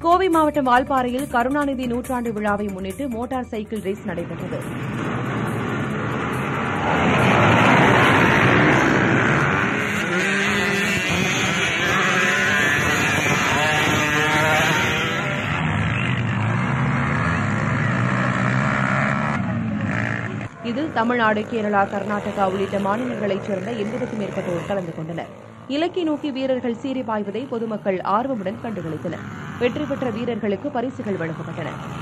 கோவை மாவட்டம் வால்பாறையில் கருணாநிதி நூற்றாண்டு விழாவை முன்னிட்டு மோட்டார் சைக்கிள் ரேஸ் நடைபெற்றது இதில் தமிழ்நாடு கேரளா கர்நாடகா உள்ளிட்ட மாநிலங்களைச் சேர்ந்த எண்பதுக்கும் மேற்பட்டோர் கலந்து கொண்டனர் இலக்கை நோக்கி வீரர்கள் சீறி பாய்வதை பொதுமக்கள் ஆர்வமுடன் கண்டுகளித்தனர் வெற்றி பெற்ற வீரர்களுக்கு பரிசுகள் வழங்கப்பட்டன